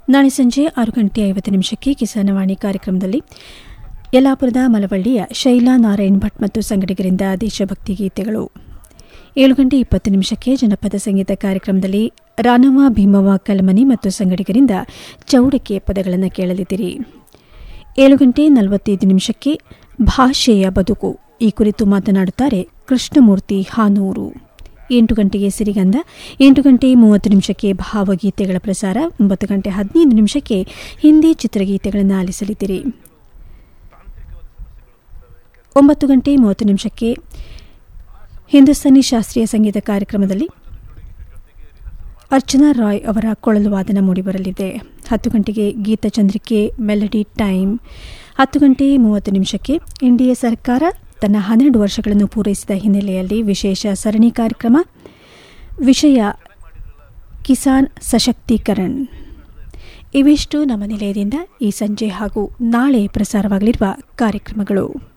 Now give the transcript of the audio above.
ನಾಳೆ ಸಂಜೆ ಆರು ಗಂಟೆ ಐವತ್ತು ನಿಮಿಷಕ್ಕೆ ಕಿಸಾನವಾಣಿ ಕಾರ್ಯಕ್ರಮದಲ್ಲಿ ಯಲ್ಲಾಪುರದ ಮಲವಳ್ಳಿಯ ಶೈಲಾ ನಾರಾಯಣ್ ಭಟ್ ಮತ್ತು ಸಂಗಡಿಗರಿಂದ ದೇಶಭಕ್ತಿ ಗೀತೆಗಳು ಏಳು ಗಂಟೆ ಇಪ್ಪತ್ತು ನಿಮಿಷಕ್ಕೆ ಜನಪದ ಸಂಗೀತ ಕಾರ್ಯಕ್ರಮದಲ್ಲಿ ರಾನವ ಭೀಮವ್ವ ಕಲ್ಮನಿ ಮತ್ತು ಸಂಗಡಿಗರಿಂದ ಚೌಡಕೆ ಪದಗಳನ್ನು ಕೇಳಲಿದ್ದೀರಿ ಏಳು ಗಂಟೆ ನಲವತ್ತೈದು ನಿಮಿಷಕ್ಕೆ ಭಾಷೆಯ ಬದುಕು ಈ ಕುರಿತು ಮಾತನಾಡುತ್ತಾರೆ ಕೃಷ್ಣಮೂರ್ತಿ ಹಾನೂರು ಎಂಟು ಗಂಟೆಗೆ ಸಿರಿಗಂಧ ಎಂಟು ಗಂಟೆ ಮೂವತ್ತು ನಿಮಿಷಕ್ಕೆ ಭಾವಗೀತೆಗಳ ಪ್ರಸಾರ ಒಂಬತ್ತು ಗಂಟೆ ಹದಿನೈದು ನಿಮಿಷಕ್ಕೆ ಹಿಂದಿ ಚಿತ್ರಗೀತೆಗಳನ್ನು ಆಲಿಸಲಿದ್ದೀರಿ ಒಂಬತ್ತು ಗಂಟೆ ಮೂವತ್ತು ನಿಮಿಷಕ್ಕೆ ಹಿಂದೂಸ್ತಾನಿ ಶಾಸ್ತ್ರೀಯ ಸಂಗೀತ ಕಾರ್ಯಕ್ರಮದಲ್ಲಿ ಅರ್ಚನಾ ರಾಯ್ ಅವರ ಕೊಳಲು ವಾದನ ಮೂಡಿಬರಲಿದೆ ಹತ್ತು ಗಂಟೆಗೆ ಗೀತಚಂದ್ರಿಕೆ ಮೆಲಡಿ ಟೈಮ್ ಹತ್ತು ಗಂಟೆ ಮೂವತ್ತು ನಿಮಿಷಕ್ಕೆ ಎನ್ಡಿಎ ಸರ್ಕಾರ ತನ್ನ ಹನ್ನೆರಡು ವರ್ಷಗಳನ್ನು ಪೂರೈಸಿದ ಹಿನ್ನೆಲೆಯಲ್ಲಿ ವಿಶೇಷ ಸರಣಿ ಕಾರ್ಯಕ್ರಮ ವಿಷಯ ಕಿಸಾನ್ ಸಶಕ್ತೀಕರಣ್ ಇವಿಷ್ಟು ನಮ್ಮ ನಿಲಯದಿಂದ ಈ ಸಂಜೆ ಹಾಗೂ ನಾಳೆ ಪ್ರಸಾರವಾಗಲಿರುವ ಕಾರ್ಯಕ್ರಮಗಳು